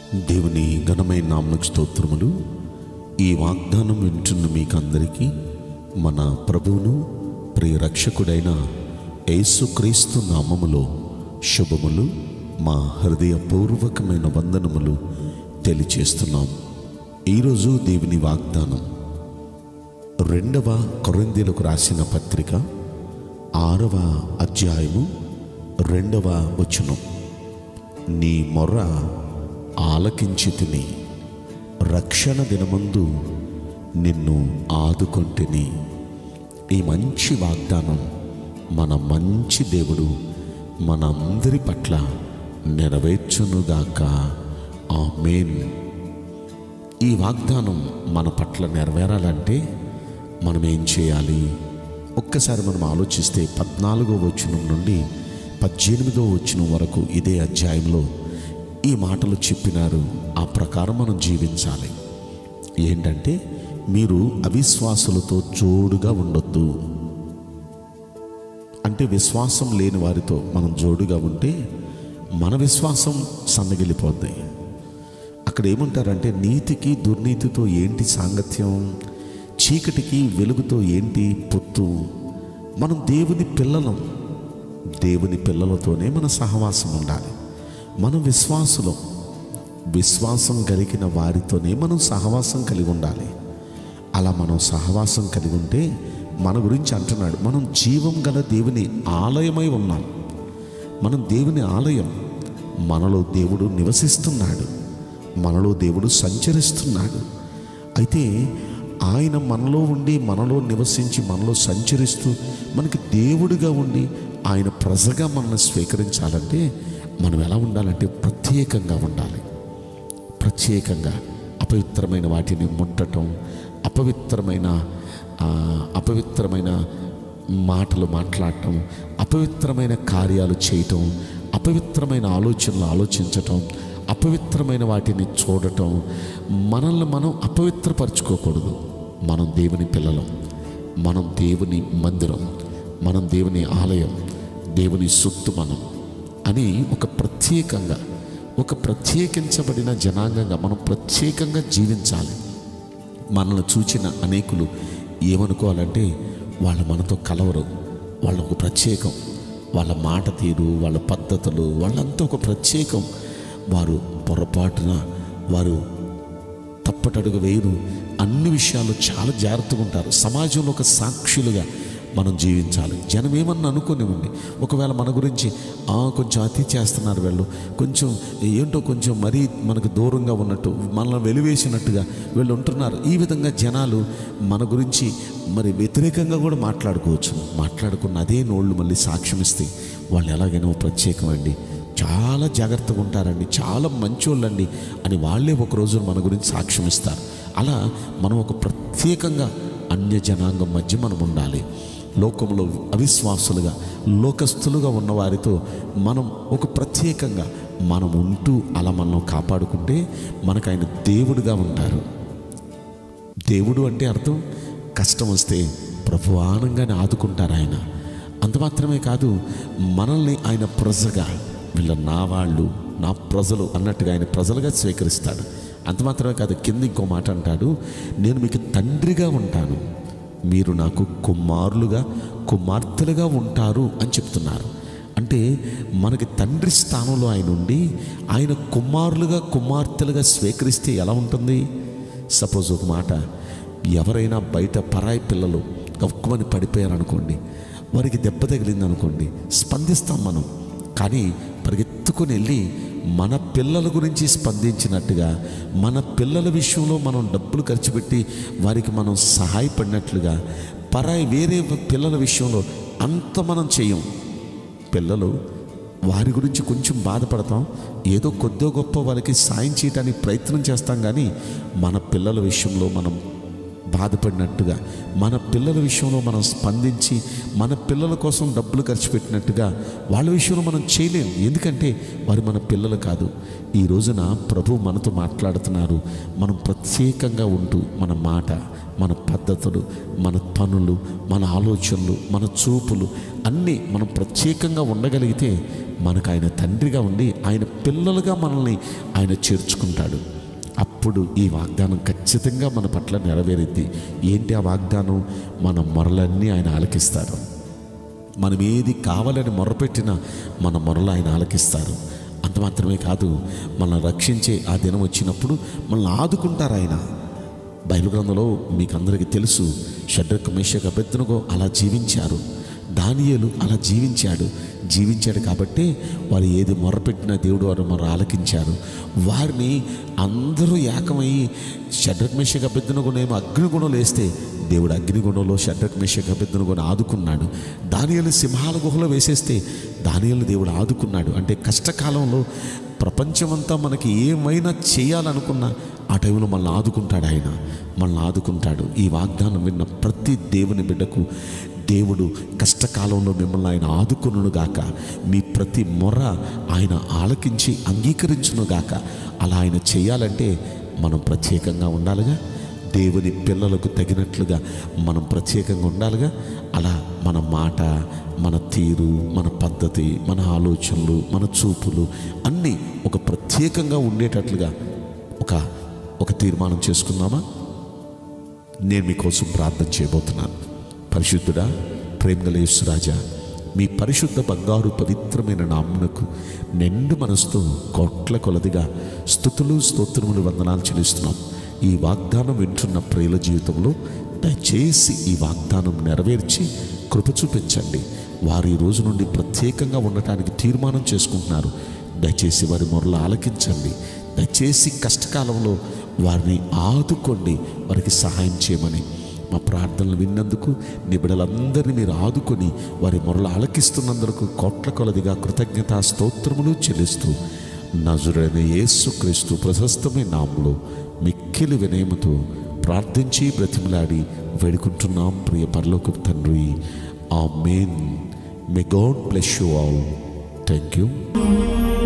దేవుని ఘనమైన నామకు స్తోత్రములు ఈ వాగ్దానం వింటున్న మీకందరికీ మన ప్రభువును ప్రియ రక్షకుడైన యేసుక్రీస్తు నామములో శుభములు మా హృదయపూర్వకమైన వందనములు తెలియచేస్తున్నాం ఈరోజు దేవుని వాగ్దానం రెండవ కొరిందీలకు రాసిన పత్రిక ఆరవ అధ్యాయము రెండవ వచనం నీ మొర్ర ఆలకించి తిని రక్షణ దినమందు నిన్ను ఆదుకొంటిని ఈ మంచి వాగ్దానం మన మంచి దేవుడు మనందరి పట్ల నెరవేర్చునుగాక ఆమేన్ ఈ వాగ్దానం మన పట్ల నెరవేరాలంటే మనం ఏం చేయాలి ఒక్కసారి మనం ఆలోచిస్తే పద్నాలుగో వచనం నుండి పద్దెనిమిదో వచనం వరకు ఇదే అధ్యాయంలో ఈ మాటలు చెప్పినారు ఆ ప్రకారం మనం జీవించాలి ఏంటంటే మీరు అవిశ్వాసులతో జోడుగా ఉండొద్దు అంటే విశ్వాసం లేని వారితో మనం జోడుగా ఉంటే మన విశ్వాసం సన్నగిలిపోద్ది అక్కడ ఏమంటారంటే నీతికి దుర్నీతితో ఏంటి సాంగత్యం చీకటికి వెలుగుతో ఏంటి పొత్తు మనం దేవుని పిల్లలం దేవుని పిల్లలతోనే మన సహవాసం ఉండాలి మనం విశ్వాసులం విశ్వాసం కలిగిన వారితోనే మనం సహవాసం కలిగి ఉండాలి అలా మనం సహవాసం కలిగి ఉంటే మన గురించి అంటున్నాడు మనం జీవం గల దేవుని ఆలయమై ఉన్నాం మనం దేవుని ఆలయం మనలో దేవుడు నివసిస్తున్నాడు మనలో దేవుడు సంచరిస్తున్నాడు అయితే ఆయన మనలో ఉండి మనలో నివసించి మనలో సంచరిస్తూ మనకి దేవుడిగా ఉండి ఆయన ప్రజగా మనల్ని స్వీకరించాలంటే మనం ఎలా ఉండాలంటే ప్రత్యేకంగా ఉండాలి ప్రత్యేకంగా అపవిత్రమైన వాటిని ముట్టటం అపవిత్రమైన ఆ, అపవిత్రమైన మాటలు మాట్లాడటం అపవిత్రమైన కార్యాలు చేయటం అపవిత్రమైన ఆలోచనలు ఆలోచించటం అపవిత్రమైన వాటిని చూడటం మనల్ని మనం అపవిత్రపరచుకోకూడదు మనం దేవుని పిల్లలం మనం దేవుని మందిరం మనం దేవుని ఆలయం దేవుని సొత్తు మనం అని ఒక ప్రత్యేకంగా ఒక ప్రత్యేకించబడిన జనాంగంగా మనం ప్రత్యేకంగా జీవించాలి మనల్ని చూచిన అనేకులు ఏమనుకోవాలంటే వాళ్ళ మనతో కలవరు వాళ్ళ ఒక ప్రత్యేకం వాళ్ళ మాట తీరు వాళ్ళ పద్ధతులు వాళ్ళంతా ఒక ప్రత్యేకం వారు పొరపాటున వారు తప్పటడుగు వేయరు అన్ని విషయాలు చాలా జాగ్రత్తగా ఉంటారు సమాజంలో ఒక సాక్షులుగా మనం జీవించాలి జనం ఏమన్నా అనుకోనివ్వండి ఒకవేళ మన గురించి "ఆ, కొంచెం అతి చేస్తున్నారు వీళ్ళు కొంచెం ఏంటో కొంచెం మరీ మనకు దూరంగా ఉన్నట్టు మనల్ని వెలివేసినట్టుగా వీళ్ళు ఉంటున్నారు ఈ విధంగా జనాలు మన గురించి మరి వ్యతిరేకంగా కూడా మాట్లాడుకోవచ్చు మాట్లాడుకున్న అదే నోళ్ళు మళ్ళీ సాక్ష్యం ఇస్తే వాళ్ళు ఎలాగైనా ఓ ప్రత్యేకమండి చాలా జాగ్రత్తగా ఉంటారండి చాలా మంచోళ్ళండి అని వాళ్ళే ఒక రోజు మన గురించి సాక్ష్యం ఇస్తారు అలా మనం ఒక ప్రత్యేకంగా అన్య జనాంగం మధ్య మనం ఉండాలి లోకంలో అవిశ్వాసులుగా లోకస్తులుగా ఉన్న వారితో మనం ఒక ప్రత్యేకంగా మనం ఉంటూ అలా మనం కాపాడుకుంటే మనకు ఆయన దేవుడుగా ఉంటారు దేవుడు అంటే అర్థం కష్టం వస్తే ప్రభువానంగానే ఆదుకుంటారు ఆయన అంత మాత్రమే కాదు మనల్ని ఆయన ప్రజగా వీళ్ళ నా వాళ్ళు నా ప్రజలు అన్నట్టుగా ఆయన ప్రజలుగా స్వీకరిస్తాడు అంత మాత్రమే కాదు కింద ఇంకో మాట అంటాడు నేను మీకు తండ్రిగా ఉంటాను మీరు నాకు కుమారులుగా కుమార్తెలుగా ఉంటారు అని చెప్తున్నారు అంటే మనకి తండ్రి స్థానంలో ఆయన ఉండి ఆయన కుమారులుగా కుమార్తెలుగా స్వీకరిస్తే ఎలా ఉంటుంది సపోజ్ ఒక మాట ఎవరైనా బయట పరాయి పిల్లలు గక్కుమని పడిపోయారనుకోండి వారికి దెబ్బ తగిలింది అనుకోండి స్పందిస్తాం మనం కానీ పరిగెత్తుకొని వెళ్ళి మన పిల్లల గురించి స్పందించినట్టుగా మన పిల్లల విషయంలో మనం డబ్బులు ఖర్చు పెట్టి వారికి మనం సహాయపడినట్లుగా పరాయి వేరే పిల్లల విషయంలో అంత మనం చేయం పిల్లలు వారి గురించి కొంచెం బాధపడతాం ఏదో కొద్దో గొప్ప వారికి సాయం చేయడానికి ప్రయత్నం చేస్తాం కానీ మన పిల్లల విషయంలో మనం బాధపడినట్టుగా మన పిల్లల విషయంలో మనం స్పందించి మన పిల్లల కోసం డబ్బులు ఖర్చు పెట్టినట్టుగా వాళ్ళ విషయంలో మనం చేయలేం ఎందుకంటే వారు మన పిల్లలు కాదు ఈ రోజున ప్రభు మనతో మాట్లాడుతున్నారు మనం ప్రత్యేకంగా ఉంటూ మన మాట మన పద్ధతులు మన పనులు మన ఆలోచనలు మన చూపులు అన్నీ మనం ప్రత్యేకంగా ఉండగలిగితే మనకు ఆయన తండ్రిగా ఉండి ఆయన పిల్లలుగా మనల్ని ఆయన చేర్చుకుంటాడు అప్పుడు ఈ వాగ్దానం ఖచ్చితంగా మన పట్ల నెరవేరిద్ది ఏంటి ఆ వాగ్దానం మన మొరలన్నీ ఆయన ఆలకిస్తారు మనం ఏది కావాలని మొరపెట్టినా మన మొరలు ఆయన ఆలకిస్తారు అంత మాత్రమే కాదు మనల్ని రక్షించే ఆ దినం వచ్చినప్పుడు మనల్ని ఆదుకుంటారు ఆయన బైబిల్ గ్రంథంలో మీకు అందరికీ తెలుసు షడ్రక్ మేషక అభ్యర్థనగో అలా జీవించారు దానియేలు అలా జీవించాడు జీవించాడు కాబట్టి వారు ఏది మొరపెట్టినా దేవుడు వారు మొర ఆలకించారు వారిని అందరూ ఏకమయ్యి షడ్రక్ మేషక అభ్యర్థనగుణేమో అగ్నిగుణం వేస్తే దేవుడు అగ్నిగుణంలో షడ్రక్ మేషక అభ్యర్థనగుణ ఆదుకున్నాడు దానియలు సింహాల గుహలో వేసేస్తే దానియలు దేవుడు ఆదుకున్నాడు అంటే కష్టకాలంలో ప్రపంచమంతా మనకి ఏమైనా చేయాలనుకున్నా ఆ టైంలో మనల్ని ఆదుకుంటాడు ఆయన మనల్ని ఆదుకుంటాడు ఈ వాగ్దానం విన్న ప్రతి దేవుని బిడ్డకు దేవుడు కష్టకాలంలో మిమ్మల్ని ఆయన ఆదుకును గాక మీ ప్రతి మొర ఆయన ఆలకించి అంగీకరించును గాక అలా ఆయన చేయాలంటే మనం ప్రత్యేకంగా ఉండాలిగా దేవుని పిల్లలకు తగినట్లుగా మనం ప్రత్యేకంగా ఉండాలిగా అలా మన మాట మన తీరు మన పద్ధతి మన ఆలోచనలు మన చూపులు అన్నీ ఒక ప్రత్యేకంగా ఉండేటట్లుగా ఒక ఒక తీర్మానం చేసుకుందామా నేను మీకోసం ప్రార్థన చేయబోతున్నాను పరిశుద్ధుడా ప్రేమగల యేసురాజా మీ పరిశుద్ధ బంగారు పవిత్రమైన నామునకు నిండు మనసుతో కోట్ల కొలదిగా స్థుతులు స్తోత్రములు వందనాలు చెల్లిస్తున్నాం ఈ వాగ్దానం వింటున్న ప్రియుల జీవితంలో దయచేసి ఈ వాగ్దానం నెరవేర్చి కృప చూపించండి వారు ఈ రోజు నుండి ప్రత్యేకంగా ఉండటానికి తీర్మానం చేసుకుంటున్నారు దయచేసి వారి మొరలు ఆలకించండి దయచేసి కష్టకాలంలో వారిని ఆదుకోండి వారికి సహాయం చేయమని మా ప్రార్థనలు విన్నందుకు నిబిడలందరినీ మీరు ఆదుకొని వారి మొరలు ఆలకిస్తున్నందుకు కోట్ల కొలదిగా కృతజ్ఞతా స్తోత్రములు చెల్లిస్తూ నజుడైన యేసుక్రీస్తు ప్రశస్తమైన నామంలో మిక్కిలి వినయముతో ప్రార్థించి బ్రతిమలాడి వేడుకుంటున్నాం ప్రియ పరలోక తండ్రి amen may God bless you all thank you